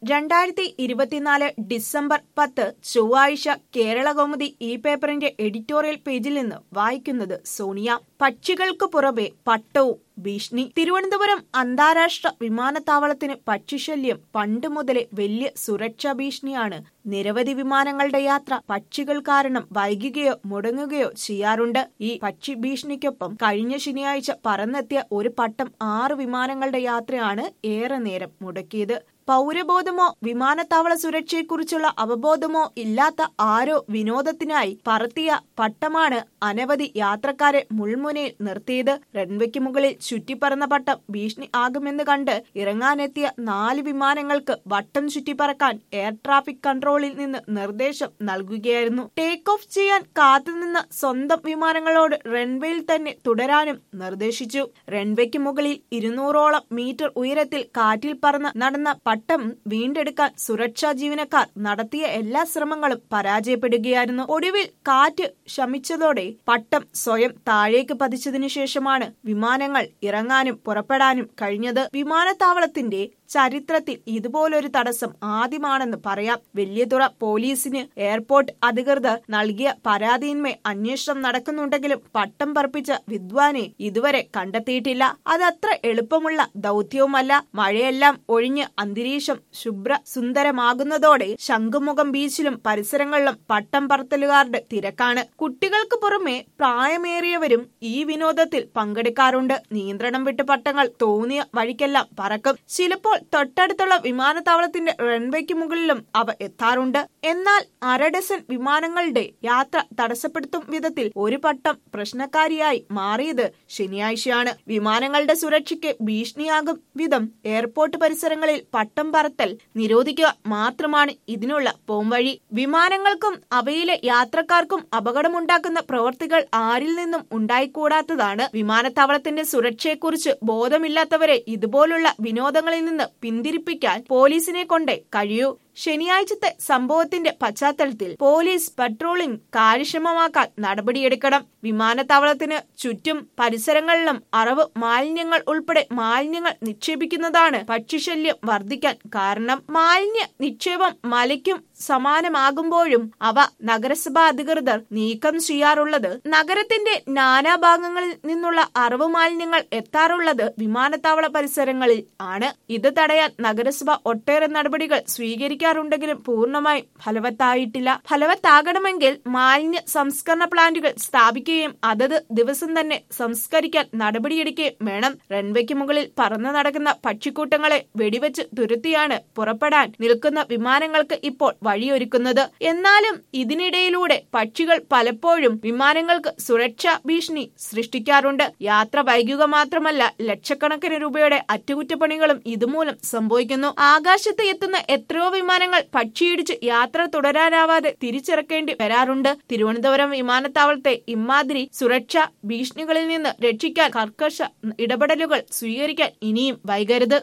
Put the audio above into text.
രണ്ടായിരത്തി ഇരുപത്തിനാല് ഡിസംബർ പത്ത് ചൊവ്വാഴ്ച കേരളകൗമുദി ഈ പേപ്പറിന്റെ എഡിറ്റോറിയൽ പേജിൽ നിന്ന് വായിക്കുന്നത് സോണിയ പക്ഷികൾക്ക് പുറമെ പട്ടവും ഭീഷണി തിരുവനന്തപുരം അന്താരാഷ്ട്ര വിമാനത്താവളത്തിന് പക്ഷിശല്യം പണ്ട് മുതലേ വലിയ സുരക്ഷാ ഭീഷണിയാണ് നിരവധി വിമാനങ്ങളുടെ യാത്ര പക്ഷികൾ കാരണം വൈകുകയോ മുടങ്ങുകയോ ചെയ്യാറുണ്ട് ഈ പക്ഷി ഭീഷണിക്കൊപ്പം കഴിഞ്ഞ ശനിയാഴ്ച പറന്നെത്തിയ ഒരു പട്ടം ആറ് വിമാനങ്ങളുടെ യാത്രയാണ് ഏറെ നേരം മുടക്കിയത് പൗരബോധമോ വിമാനത്താവള സുരക്ഷയെക്കുറിച്ചുള്ള അവബോധമോ ഇല്ലാത്ത ആരോ വിനോദത്തിനായി പറത്തിയ പട്ടമാണ് അനവധി യാത്രക്കാരെ മുൾമുനയിൽ നിർത്തിയത് റൺവേക്ക് മുകളിൽ ചുറ്റിപ്പറന്ന പട്ടം ഭീഷണി ആകുമെന്ന് കണ്ട് ഇറങ്ങാനെത്തിയ നാല് വിമാനങ്ങൾക്ക് വട്ടം ചുറ്റിപ്പറക്കാൻ എയർ ട്രാഫിക് കൺട്രോളിൽ നിന്ന് നിർദ്ദേശം നൽകുകയായിരുന്നു ടേക്ക് ഓഫ് ചെയ്യാൻ കാത്തുനിന്ന സ്വന്തം വിമാനങ്ങളോട് റൺവേയിൽ തന്നെ തുടരാനും നിർദ്ദേശിച്ചു റൺവേക്ക് മുകളിൽ ഇരുന്നൂറോളം മീറ്റർ ഉയരത്തിൽ കാറ്റിൽ പറന്ന് നടന്ന പട്ടം വീണ്ടെടുക്കാൻ സുരക്ഷാ ജീവനക്കാർ നടത്തിയ എല്ലാ ശ്രമങ്ങളും പരാജയപ്പെടുകയായിരുന്നു ഒടുവിൽ കാറ്റ് ശമിച്ചതോടെ പട്ടം സ്വയം താഴേക്ക് പതിച്ചതിനു ശേഷമാണ് വിമാനങ്ങൾ ഇറങ്ങാനും പുറപ്പെടാനും കഴിഞ്ഞത് വിമാനത്താവളത്തിന്റെ ചരിത്രത്തിൽ ഇതുപോലൊരു തടസ്സം ആദ്യമാണെന്ന് പറയാം വലിയതുറ പോലീസിന് എയർപോർട്ട് അധികൃതർ നൽകിയ പരാതിയിന്മേൽ അന്വേഷണം നടക്കുന്നുണ്ടെങ്കിലും പട്ടം പറപ്പിച്ച വിദ്വാനെ ഇതുവരെ കണ്ടെത്തിയിട്ടില്ല അതത്ര എളുപ്പമുള്ള ദൗത്യവുമല്ല മഴയെല്ലാം ഒഴിഞ്ഞ് അന്തരീക്ഷം ശുഭ്ര സുന്ദരമാകുന്നതോടെ ശംഖുമുഖം ബീച്ചിലും പരിസരങ്ങളിലും പട്ടം പറത്തലുകാരുടെ തിരക്കാണ് കുട്ടികൾക്ക് പുറമെ പ്രായമേറിയവരും ഈ വിനോദത്തിൽ പങ്കെടുക്കാറുണ്ട് നിയന്ത്രണം വിട്ട് പട്ടങ്ങൾ തോന്നിയ വഴിക്കെല്ലാം പറക്കും ചിലപ്പോൾ തൊട്ടടുത്തുള്ള വിമാനത്താവളത്തിന്റെ റൺവേക്ക് മുകളിലും അവ എത്താറുണ്ട് എന്നാൽ അര ഡസൻ വിമാനങ്ങളുടെ യാത്ര തടസ്സപ്പെടുത്തും വിധത്തിൽ ഒരു പട്ടം പ്രശ്നക്കാരിയായി മാറിയത് ശനിയാഴ്ചയാണ് വിമാനങ്ങളുടെ സുരക്ഷയ്ക്ക് ഭീഷണിയാകും വിധം എയർപോർട്ട് പരിസരങ്ങളിൽ പട്ടം പറത്തൽ നിരോധിക്കുക മാത്രമാണ് ഇതിനുള്ള പോംവഴി വിമാനങ്ങൾക്കും അവയിലെ യാത്രക്കാർക്കും അപകടമുണ്ടാക്കുന്ന പ്രവർത്തികൾ ആരിൽ നിന്നും ഉണ്ടായിക്കൂടാത്തതാണ് വിമാനത്താവളത്തിന്റെ സുരക്ഷയെക്കുറിച്ച് ബോധമില്ലാത്തവരെ ഇതുപോലുള്ള വിനോദങ്ങളിൽ നിന്ന് പിന്തിരിപ്പിക്കാൻ പോലീസിനെ കൊണ്ടേ കഴിയൂ ശനിയാഴ്ചത്തെ സംഭവത്തിന്റെ പശ്ചാത്തലത്തിൽ പോലീസ് പട്രോളിംഗ് കാര്യക്ഷമമാക്കാൻ നടപടിയെടുക്കണം വിമാനത്താവളത്തിന് ചുറ്റും പരിസരങ്ങളിലും അറവ് മാലിന്യങ്ങൾ ഉൾപ്പെടെ മാലിന്യങ്ങൾ നിക്ഷേപിക്കുന്നതാണ് പക്ഷിശല്യം വർദ്ധിക്കാൻ കാരണം മാലിന്യ നിക്ഷേപം മലയ്ക്കും സമാനമാകുമ്പോഴും അവ നഗരസഭാ അധികൃതർ നീക്കം ചെയ്യാറുള്ളത് നഗരത്തിന്റെ നാനാഭാഗങ്ങളിൽ നിന്നുള്ള അറവ് മാലിന്യങ്ങൾ എത്താറുള്ളത് വിമാനത്താവള പരിസരങ്ങളിൽ ആണ് ഇത് തടയാൻ നഗരസഭ ഒട്ടേറെ നടപടികൾ സ്വീകരിക്കും ഉപയോഗിക്കാറുണ്ടെങ്കിലും പൂർണ്ണമായും ഫലവത്തായിട്ടില്ല ഫലവത്താകണമെങ്കിൽ മാലിന്യ സംസ്കരണ പ്ലാന്റുകൾ സ്ഥാപിക്കുകയും അതത് ദിവസം തന്നെ സംസ്കരിക്കാൻ നടപടിയെടുക്കുകയും വേണം റൺവേക്ക് മുകളിൽ പറന്നു നടക്കുന്ന പക്ഷിക്കൂട്ടങ്ങളെ വെടിവെച്ച് തുരുത്തിയാണ് പുറപ്പെടാൻ നിൽക്കുന്ന വിമാനങ്ങൾക്ക് ഇപ്പോൾ വഴിയൊരുക്കുന്നത് എന്നാലും ഇതിനിടയിലൂടെ പക്ഷികൾ പലപ്പോഴും വിമാനങ്ങൾക്ക് സുരക്ഷാ ഭീഷണി സൃഷ്ടിക്കാറുണ്ട് യാത്ര വൈകുക മാത്രമല്ല ലക്ഷക്കണക്കിന് രൂപയുടെ അറ്റകുറ്റപ്പണികളും ഇതുമൂലം സംഭവിക്കുന്നു ആകാശത്ത് എത്തുന്ന എത്രയോ വിമാനങ്ങൾ പക്ഷിയിടിച്ച് യാത്ര തുടരാനാവാതെ തിരിച്ചിറക്കേണ്ടി വരാറുണ്ട് തിരുവനന്തപുരം വിമാനത്താവളത്തെ ഇമാതിരി സുരക്ഷാ ഭീഷണികളിൽ നിന്ന് രക്ഷിക്കാൻ കർക്കശ ഇടപെടലുകൾ സ്വീകരിക്കാൻ ഇനിയും വൈകരുത്